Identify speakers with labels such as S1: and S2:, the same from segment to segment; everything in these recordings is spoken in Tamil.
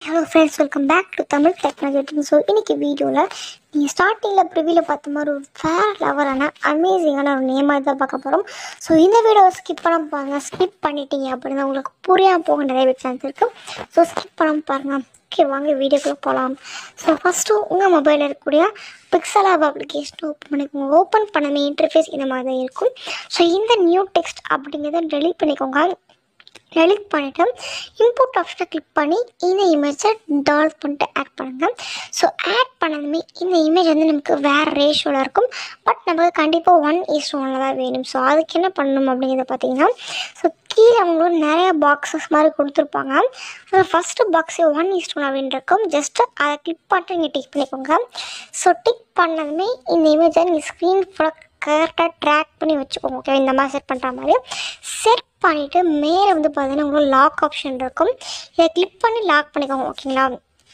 S1: hello friends welcome back to Tamil technology so இன்னைக்கு வீடியோவில் நீங்கள் ஸ்டார்டிங்கில் ப்ரிவியில் பார்த்த மாதிரி ஒரு ஃபேர் லவரான அமேசிங்கான ஒரு நேமாக தான் பார்க்க போகிறோம் ஸோ இந்த வீடியோவை ஸ்கிப் பண்ண பாருங்க ஸ்கிப் பண்ணிட்டீங்க அப்படின்னா உங்களுக்கு புரியாமல் போக நிறைய பேர் சான்ஸ் இருக்குது ஸோ ஸ்கிப் பண்ணாமல் பாருங்கள் ஓகே வாங்க வீடியோக்குள்ளே போகலாம் ஸோ ஃபஸ்ட்டு உங்கள் மொபைலில் இருக்கக்கூடிய பிக்சல் ஆப் அப்ளிகேஷன் ஓப்பன் பண்ணிக்கோங்க ஓப்பன் பண்ணமே இன்டர்ஃபேஸ் இந்த மாதிரி தான் இருக்கும் ஸோ இந்த நியூ டெக்ஸ்ட் அப்படிங்கிறத டெலிட் பண்ணிக்கோங்க டெலிட் பண்ணிவிட்டு இம்போர்ட் ஆப்ஷனை கிளிக் பண்ணி இந்த இமேஜை டெவலப் பண்ணிட்டு ஆட் பண்ணுங்கள் ஸோ ஆட் பண்ணதுமே இந்த இமேஜ் வந்து நமக்கு வேறு ரேஷியோவில் இருக்கும் பட் நமக்கு கண்டிப்பாக ஒன் இஸ் ஒனில் தான் வேணும் ஸோ அதுக்கு என்ன பண்ணணும் அப்படிங்கிறத பார்த்தீங்கன்னா ஸோ கீழே அவங்களுக்கு நிறைய பாக்ஸஸ் மாதிரி கொடுத்துருப்பாங்க ஸோ ஃபஸ்ட்டு பாக்ஸே ஒன் இஸ் ஒன் அப்படின்னு இருக்கும் ஜஸ்ட்டு அதை கிளிக் பண்ணிட்டு நீங்கள் டிக் பண்ணிக்கோங்க ஸோ டிக் பண்ணதுமே இந்த இமேஜை நீங்கள் ஸ்க்ரீன் ஃபுல்லாக கரெக்டாக ட்ராக் பண்ணி வச்சுக்கோங்க ஓகே இந்த மாதிரி செட் பண்ணுற மாதிரி செட் பண்ணிவிட்டு மேலே வந்து பார்த்தீங்கன்னா உங்களுக்கு லாக் ஆப்ஷன் இருக்கும் இதை கிளிக் பண்ணி லாக் பண்ணிக்கோங்க ஓகேங்களா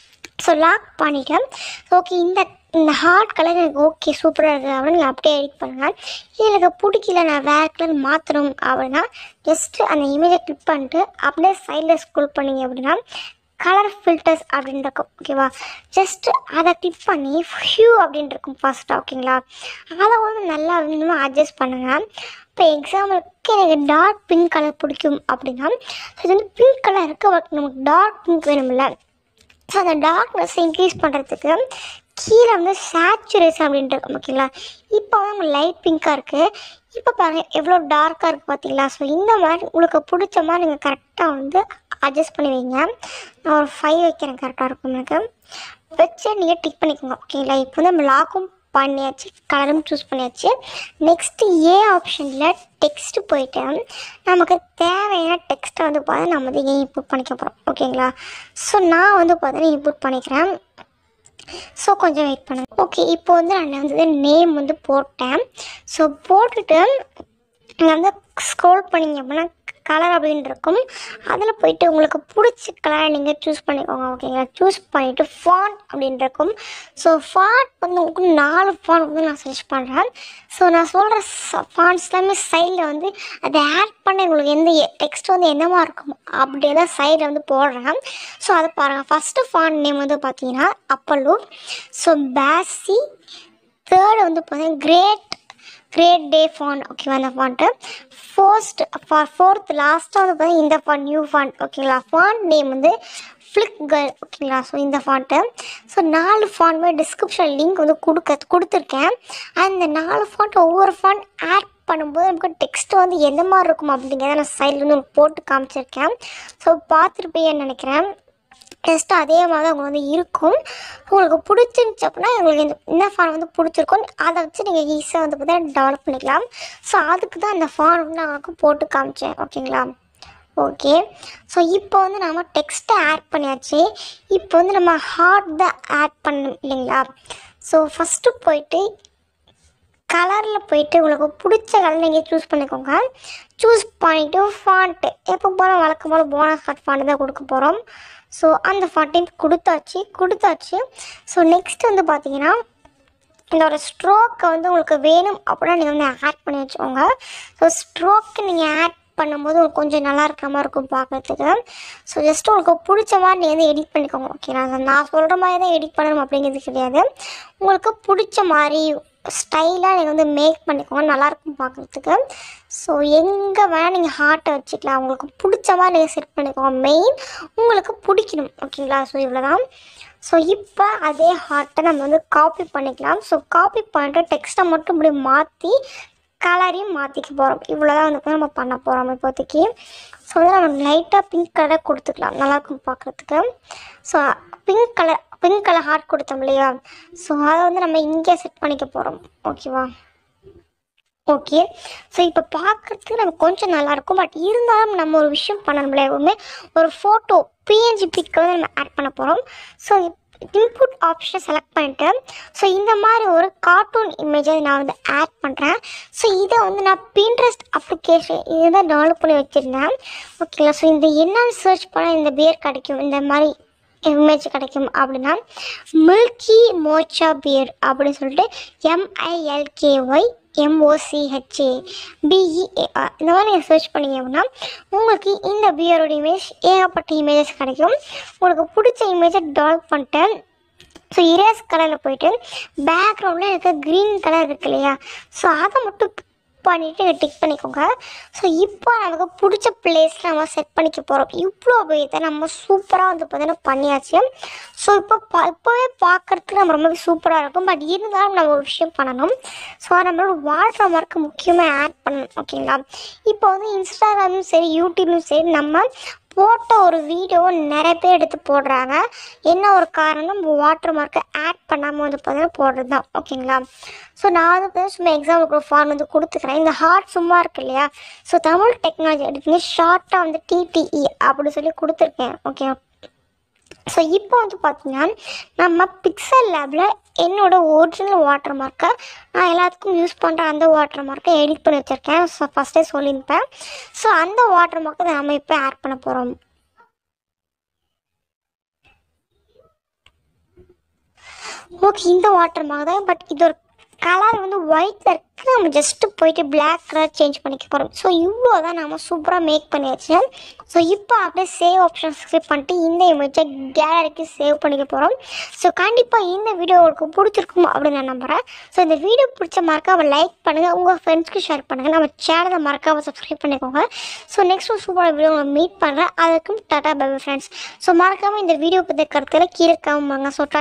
S1: ஸோ லாக் பண்ணிவிட்டேன் ஓகே இந்த இந்த ஹார்ட் கலர் எனக்கு ஓகே சூப்பராக இருக்குது அப்படின்னு நீங்கள் அப்படியே எடிட் பண்ணுங்கள் இது எனக்கு பிடிக்கல நான் வேறு கலர் மாற்றணும் அப்படின்னா ஜஸ்ட்டு அந்த இமேஜை கிளிக் பண்ணிட்டு அப்படியே சைடில் ஸ்க்ரோல் பண்ணீங்க அப்படின்னா கலர் ஃபில்டர்ஸ் அப்படின்னு இருக்கும் ஓகேவா ஜஸ்ட் அதை கிளிக் பண்ணி ஹியூ அப்படின்னு இருக்கும் ஃபஸ்ட்டு ஓகேங்களா அதை வந்து நல்லா வந்து அட்ஜஸ்ட் பண்ணுங்கள் இப்போ எக்ஸாம்பிளுக்கு எனக்கு டார்க் பிங்க் கலர் பிடிக்கும் அப்படின்னா இது வந்து பிங்க் கலர் இருக்குது பட் நமக்கு டார்க் பிங்க் வேணும்ல ஸோ அந்த டார்க்னஸ் இன்க்ரீஸ் பண்ணுறதுக்கு கீழே வந்து சேச்சுரேஷன் அப்படின்ட்டு இருக்கும் ஓகேங்களா இப்போ வந்து நம்ம லைட் பிங்க்காக இருக்குது இப்போ பாருங்கள் எவ்வளோ டார்க்காக இருக்குது பார்த்தீங்களா ஸோ இந்த மாதிரி உங்களுக்கு பிடிச்ச மாதிரி நீங்கள் கரெக்டாக வந்து அட்ஜஸ்ட் பண்ணி வைங்க நான் ஒரு ஃபைவ் வைக்கிறேன் கரெக்டாக இருக்கும் எனக்கு வச்சு நீங்கள் டிக் பண்ணிக்கோங்க ஓகேங்களா இப்போ வந்து நம்ம லாக்கும் பண்ணியாச்சு கலரும் சூஸ் பண்ணியாச்சு நெக்ஸ்ட்டு ஏ ஆப்ஷனில் டெக்ஸ்ட் போயிட்டு நமக்கு தேவையான டெக்ஸ்ட்டை வந்து பார்த்தா நம்ம வந்து ஏன் இன்புட் பண்ணிக்க போகிறோம் ஓகேங்களா ஸோ நான் வந்து பார்த்தீங்கன்னா இன்புட் பண்ணிக்கிறேன் ஸோ கொஞ்சம் வெயிட் பண்ணுங்க ஓகே இப்போ வந்து நான் வந்து நேம் வந்து போட்டேன் ஸோ போட்டுட்டு நீங்கள் வந்து ஸ்க்ரோல் பண்ணிங்க அப்படின்னா கலர் அப்படின்னு இருக்கும் அதில் போயிட்டு உங்களுக்கு பிடிச்ச கலரை நீங்கள் சூஸ் பண்ணிக்கோங்க ஓகேங்களா சூஸ் பண்ணிவிட்டு ஃபாண்ட் அப்படின்னு இருக்கும் ஸோ ஃபாண்ட் வந்து உங்களுக்கு நாலு ஃபாண்ட் வந்து நான் சர்ச் பண்ணுறேன் ஸோ நான் சொல்கிற ஃபாண்ட்ஸ் எல்லாமே சைடில் வந்து அதை ஆட் பண்ண உங்களுக்கு எந்த டெக்ஸ்ட் வந்து என்னவா இருக்கும் அப்படியே தான் சைடில் வந்து போடுறேன் ஸோ அதை பாருங்கள் ஃபஸ்ட்டு ஃபாண்ட் நேம் வந்து பார்த்தீங்கன்னா அப்பல்லோ ஸோ பேசி தேர்டு வந்து பார்த்தீங்கன்னா கிரேட் கிரேட் டே ஃபாண்ட் ஓகேவா அந்த ஃபாண்ட்டு ஃபோர்ஸ்ட் ஃபார் ஃபோர்த் லாஸ்ட்டாக வந்து பார்த்தீங்கன்னா இந்த ஃபாண்ட் நியூ ஃபாண்ட் ஓகேங்களா ஃபாண்ட் நேம் வந்து ஃப்ளிக் கேர்ள் ஓகேங்களா ஸோ இந்த ஃபாண்ட்டு ஸோ நாலு ஃபாண்ட்மே டிஸ்கிரிப்ஷன் லிங்க் வந்து கொடுக்க கொடுத்துருக்கேன் அந்த நாலு ஃபாண்ட் ஒவ்வொரு ஃபாண்ட் ஆட் பண்ணும்போது நமக்கு டெக்ஸ்ட் வந்து எந்த மாதிரி இருக்கும் அப்படிங்கிறத நான் சைடில் வந்து உங்களுக்கு போட்டு காமிச்சிருக்கேன் ஸோ பார்த்துருப்பேன்னு நினைக்கிறேன் டெஸ்ட்டு அதே மாதிரி தான் உங்களுக்கு வந்து இருக்கும் உங்களுக்கு பிடிச்சிருந்துச்சு அப்படின்னா உங்களுக்கு இந்த இந்த ஃபான் வந்து பிடிச்சிருக்கும் அதை வச்சு நீங்கள் ஈஸியாக வந்து பார்த்தீங்கன்னா டெவலப் பண்ணிக்கலாம் ஸோ அதுக்கு தான் இந்த ஃபான் வந்து நான் உங்களுக்கு போட்டு காமிச்சேன் ஓகேங்களா ஓகே ஸோ இப்போ வந்து நம்ம டெக்ஸ்ட்டை ஆட் பண்ணியாச்சு இப்போ வந்து நம்ம ஹார்ட் தான் ஆட் பண்ணணும் இல்லைங்களா ஸோ ஃபஸ்ட்டு போயிட்டு கலரில் போயிட்டு உங்களுக்கு பிடிச்ச கலர் நீங்கள் சூஸ் பண்ணிக்கோங்க சூஸ் பண்ணிவிட்டு ஃபாண்ட்டு எப்போ போல வழக்கம் போல் போனஸ் கட் ஃபாண்ட்டு தான் கொடுக்க போகிறோம் ஸோ அந்த ஃபாண்ட்டையும் கொடுத்தாச்சு கொடுத்தாச்சு ஸோ நெக்ஸ்ட் வந்து பார்த்தீங்கன்னா இந்த ஒரு ஸ்ட்ரோக்கை வந்து உங்களுக்கு வேணும் அப்படின்னா நீங்கள் வந்து ஆட் பண்ணி வச்சுக்கோங்க ஸோ ஸ்ட்ரோக்கு நீங்கள் ஆட் பண்ணும்போது உங்களுக்கு கொஞ்சம் நல்லா இருக்கிற மாதிரி இருக்கும் பார்க்குறதுக்கு ஸோ ஜஸ்ட் உங்களுக்கு பிடிச்ச மாதிரி நீங்கள் வந்து எடிட் பண்ணிக்கோங்க ஓகேங்களா நான் சொல்கிற மாதிரி தான் எடிட் பண்ணணும் அப்படிங்கிறது கிடையாது உங்களுக்கு பிடிச்ச மாதிரி ஸ்டைலாக நீங்கள் வந்து மேக் பண்ணிக்கோங்க நல்லாயிருக்கும் பார்க்குறதுக்கு ஸோ எங்கே வேணால் நீங்கள் ஹார்ட்டை வச்சுக்கலாம் உங்களுக்கு பிடிச்ச மாதிரி நீங்கள் செட் பண்ணிக்கோங்க மெயின் உங்களுக்கு பிடிக்கணும் ஓகேங்களா ஸோ இவ்வளோ தான் ஸோ இப்போ அதே ஹார்ட்டை நம்ம வந்து காப்பி பண்ணிக்கலாம் ஸோ காப்பி பண்ணிட்டு டெக்ஸ்ட்டை மட்டும் இப்படி மாற்றி கலரையும் மாற்றிக்க போகிறோம் இவ்வளோ தான் வந்து நம்ம பண்ண போகிறோம் இப்போதைக்கு ஸோ வந்து நம்ம லைட்டாக பிங்க் கலர் கொடுத்துக்கலாம் நல்லாயிருக்கும் பார்க்குறதுக்கு so pink colour pink colour heart கொடுத்தோம் இல்லையா ஸோ அதை வந்து நம்ம இங்கே செட் பண்ணிக்க போகிறோம் ஓகேவா ஓகே ஸோ இப்போ பார்க்குறதுக்கு நம்ம கொஞ்சம் நல்லாயிருக்கும் பட் இருந்தாலும் நம்ம ஒரு விஷயம் பண்ணணும்ல எப்பவுமே ஒரு ஃபோட்டோ பிஎன்ஜி பிக் வந்து நம்ம ஆட் பண்ண போகிறோம் ஸோ இன்புட் ஆப்ஷனை செலக்ட் பண்ணிட்டு ஸோ இந்த மாதிரி ஒரு கார்ட்டூன் இமேஜை நான் வந்து ஆட் பண்ணுறேன் ஸோ இதை வந்து நான் பின்ட்ரெஸ்ட் அப்ளிகேஷன் இதுதான் டெவலப் பண்ணி வச்சுருந்தேன் ஓகேங்களா ஸோ இந்த என்னன்னு சர்ச் பண்ணால் இந்த பியர் கிடைக்கும் இந்த மாதிரி இமேஜ் கிடைக்கும் அப்படின்னா மில்கி மோச்சா பியர் அப்படின்னு சொல்லிட்டு எம்ஐஎல்கேஒய் எம்ஓசிஹெச்ஏ பிஇஏஆர் இந்த மாதிரி நீங்கள் சர்ச் பண்ணீங்க அப்படின்னா உங்களுக்கு இந்த பியரோட இமேஜ் ஏகப்பட்ட இமேஜஸ் கிடைக்கும் உங்களுக்கு பிடிச்ச இமேஜை டெவலப் பண்ணிட்டு ஸோ இரேஸ் கலரில் போயிட்டு பேக்ரவுண்டில் இருக்க க்ரீன் கலர் இருக்கு இல்லையா ஸோ அதை மட்டும் click பண்ணிவிட்டு டிக் பண்ணிக்கோங்க ஸோ இப்போ நமக்கு பிடிச்ச பிளேஸில் நம்ம செட் பண்ணிக்க போகிறோம் இவ்வளோ இதை நம்ம சூப்பராக வந்து பார்த்தீங்கன்னா பண்ணியாச்சு ஸோ இப்போ பா இப்போவே பார்க்குறதுக்கு நம்ம ரொம்ப சூப்பராக இருக்கும் பட் இருந்தாலும் நம்ம ஒரு விஷயம் பண்ணணும் ஸோ நம்மளோட வாட்டர் மார்க்கு முக்கியமாக ஆட் பண்ணணும் ஓகேங்களா இப்போ வந்து இன்ஸ்டாகிராமும் சரி யூடியூப்லையும் சரி நம்ம போட்ட ஒரு வீடியோவை நிறைய பேர் எடுத்து போடுறாங்க என்ன ஒரு காரணம் வாட்டர் மார்க்கை ஆட் பண்ணாமல் வந்து பார்த்தீங்கன்னா போடுறது தான் ஓகேங்களா ஸோ நான் வந்து பார்த்தீங்கன்னா சும்மா எக்ஸாம்பிளுக்கு ஒரு ஃபார்ம் வந்து கொடுத்துக்கிறேன் இந்த ஹார்ட் சும்மா இருக்கு இல்லையா ஸோ தமிழ் டெக்னாலஜி எடுத்து ஷார்ட்டாக வந்து டிடிஇ அப்படி சொல்லி கொடுத்துருக்கேன் ஓகே ஸோ இப்போ வந்து பார்த்தீங்கன்னா நம்ம பிக்சல் லேபில் என்னோட ஒரிஜினல் வாட்டர் மார்க்கை நான் எல்லாத்துக்கும் யூஸ் பண்ணுற அந்த வாட்டர் மார்க்கை எடிட் பண்ணி வச்சுருக்கேன் ஸோ ஃபஸ்ட்டே சொல்லியிருப்பேன் ஸோ அந்த வாட்டர் மார்க்கை நம்ம இப்போ ஆட் பண்ண போகிறோம் ஓகே இந்த வாட்டர் மார்க் தான் பட் இது ஒரு கலர் வந்து ஒயிட்டில் இருக்குது நம்ம ஜஸ்ட்டு போயிட்டு பிளாக் கலர் சேஞ்ச் பண்ணிக்க போகிறோம் ஸோ இவ்வளோ தான் நம்ம சூப்பராக மேக் பண்ணியாச்சு ஸோ இப்போ அப்படியே சேவ் ஆப்ஷன் ஸ்கிப் பண்ணிட்டு இந்த இமேஜை கேலரிக்கு சேவ் பண்ணிக்க போகிறோம் ஸோ கண்டிப்பாக இந்த வீடியோ உங்களுக்கு பிடிச்சிருக்கும் அப்படின்னு நான் நம்புகிறேன் ஸோ இந்த வீடியோ பிடிச்ச மறக்காம லைக் பண்ணுங்கள் உங்கள் ஃப்ரெண்ட்ஸ்க்கு ஷேர் பண்ணுங்கள் நம்ம சேனலை மறக்காம சப்ஸ்கிரைப் பண்ணிக்கோங்க ஸோ நெக்ஸ்ட் ஒரு சூப்பரான வீடியோ உங்களை மீட் பண்ணுறேன் அதுக்கும் டாட்டா பை ஃப்ரெண்ட்ஸ் ஸோ மறக்காமல் இந்த வீடியோ பற்றி கருத்தில் கீழே காமிப்பாங்க ஸோ